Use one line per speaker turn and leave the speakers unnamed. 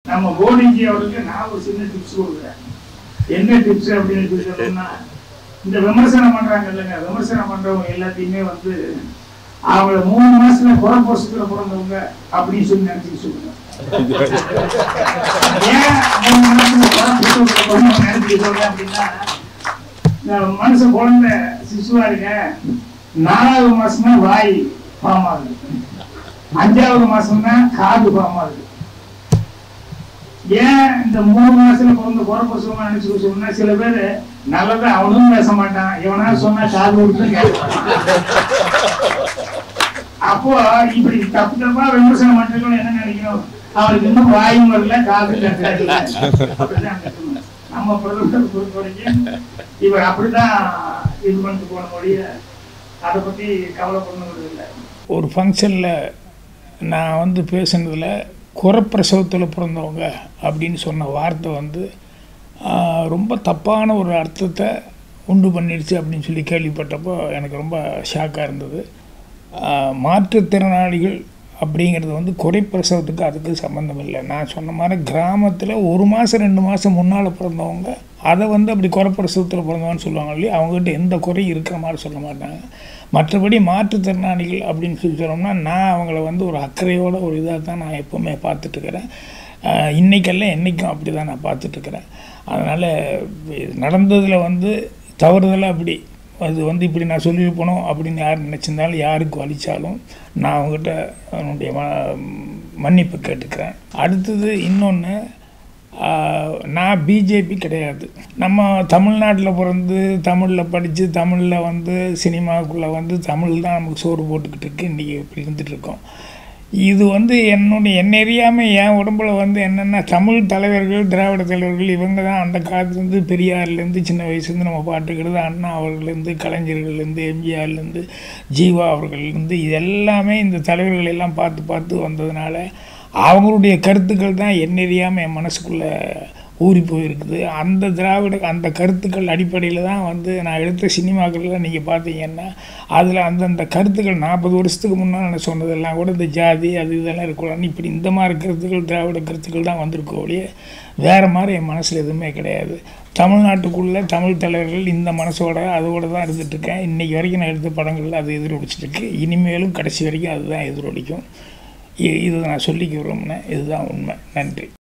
நம்ம கோடிஜி அவருக்கு நான் ஒரு சின்ன டிப்ஸ் கொடுக்குறேன் என்ன டிப்ஸ் அப்படின்னு சொல்லி சொல்லணும்னா இந்த விமர்சனம் பண்றாங்க இல்லைங்க விமர்சனம் பண்றவங்க எல்லாத்தையுமே வந்து அவங்கள மூணு மாசத்துல புற போசத்துல பிறந்தவங்க அப்படின்னு சொல்லி நினைச்சுக்க சொல்லுங்க ஏன் மூணு மாசத்துல புற போசத்துல பிறந்தவங்க நினைச்சுக்க சொல்றேன் அப்படின்னா இந்த மனுஷன் குழந்தை சிசுவா இருக்க நாலாவது மாசம் தான் வாய் ஃபார்ம் ஆகுது அஞ்சாவது மாசம் தான் காது ஃபார்ம் ஆகுது ஏன் இந்த மூணு மாசத்துல பிறந்த குறப்பசுவமா நினைச்சு சொன்னா சில பேர் நல்லதா அவனும் பேச மாட்டான் இவனா சொன்னா காது கொடுத்து கேட்பான் அப்போ இப்படி தப்பு தப்பா விமர்சனம் பண்றவங்க என்ன நினைக்கணும் அவருக்கு இன்னும் வாயும் வரல காது கேட்கல அப்படிதான் நினைக்கணும். நம்ம பிரதமர் பொறுத்த வரைக்கும் இவர் அப்படிதான் இது பண்ணிட்டு போன மொழிய அதை பத்தி கவலைப்படணும் இல்லை
ஒரு ஃபங்க்ஷனில் நான் வந்து பேசுனதில் குறப்பிரசவத்தில் பிறந்தவங்க அப்படின்னு சொன்ன வார்த்தை வந்து ஆஹ், ரொம்ப தப்பான ஒரு அர்த்தத்தை உண்டு பண்ணிடுச்சு அப்படின்னு சொல்லி கேள்விப்பட்டப்போ எனக்கு ரொம்ப ஷாக்காக இருந்தது ஆஹ், மாற்றுத்திறனாளிகள் அப்படிங்கிறது வந்து குறைப்பிரசவத்துக்கு அதுக்கு சம்மந்தம் இல்லை நான் சொன்ன மாதிரி கிராமத்தில் ஒரு மாதம் ரெண்டு மாதம் முன்னால் பிறந்தவங்க அதை வந்து அப்படி குறைப்பிரசவத்தில் பிறந்தவன்னு சொல்லுவாங்க இல்லையா அவங்ககிட்ட எந்த குறையும் இருக்கிற மாதிரி சொல்ல மாட்டாங்க மற்றபடி மாற்றுத்திறனாளிகள் அப்படின்னு சொல்லி சொன்னோம்னா நான் அவங்கள வந்து ஒரு அக்கறையோட ஒரு இதாக தான் நான் எப்போவுமே பார்த்துட்ருக்கிறேன் இன்றைக்கெல்லாம் என்றைக்கும் அப்படி தான் நான் பார்த்துட்ருக்கிறேன் அதனால் நடந்ததில் வந்து தவறுதலாக அப்படி அது வந்து இப்படி நான் சொல்லியிருப்பணும் அப்படின்னு யார் நினச்சிருந்தாலும் யாருக்கு வலிச்சாலும் நான் அவங்ககிட்ட என்னுடைய ம மன்னிப்பு கேட்டுக்கிறேன் அடுத்தது இன்னொன்று நான் பிஜேபி கிடையாது நம்ம தமிழ்நாட்டில் பிறந்து தமிழில் படித்து தமிழில் வந்து சினிமாவுக்குள்ளே வந்து தமிழ் தான் நமக்கு சோறு போட்டுக்கிட்டு இருக்கு இன்றைக்கி இப்படி இருந்துட்டு இருக்கோம் இது வந்து என்னுடைய என்ன அறியாமல் என் உடம்புல வந்து என்னென்ன தமிழ் தலைவர்கள் திராவிட தலைவர்கள் இவங்க தான் அந்த காலத்துலேருந்து பெரியார்லேருந்து சின்ன வயசுலேருந்து நம்ம பாட்டுக்கிறது அண்ணா அவர்கள்லேருந்து கலைஞர்கள்லேருந்து எம்ஜிஆர்லேருந்து ஜீவா அவர்கள்லேருந்து இது எல்லாமே இந்த தலைவர்கள் எல்லாம் பார்த்து பார்த்து வந்ததுனால அவங்களுடைய கருத்துக்கள் தான் என்ன அறியாமல் என் மனசுக்குள்ளே ஊறி போயிருக்குது அந்த திராவிட அந்த கருத்துக்கள் அடிப்படையில் தான் வந்து நான் எடுத்த சினிமாக்கள்லாம் நீங்கள் பார்த்தீங்கன்னா அதில் அந்தந்த கருத்துக்கள் நாற்பது வருஷத்துக்கு முன்னால் நான் சொன்னதெல்லாம் கூட இந்த ஜாதி அது இதெல்லாம் இருக்கக்கூடாது இப்படி இந்த மாதிரி கருத்துக்கள் திராவிட கருத்துக்கள் தான் வந்திருக்கோ ஒழிய வேறு மாதிரி என் மனசில் எதுவுமே கிடையாது தமிழ்நாட்டுக்குள்ளே தமிழ் தலைவர்கள் இந்த மனசோட அதோட தான் இருந்துகிட்ருக்கேன் இன்றைக்கி வரைக்கும் நான் எடுத்த படங்களில் அது எதிரொலிச்சிருக்கு இனிமேலும் கடைசி வரைக்கும் அதுதான் எதிரொலிக்கும் இ- இது நான் சொல்லிக்க விரும்பினேன் இதுதான் உண்மை நன்றி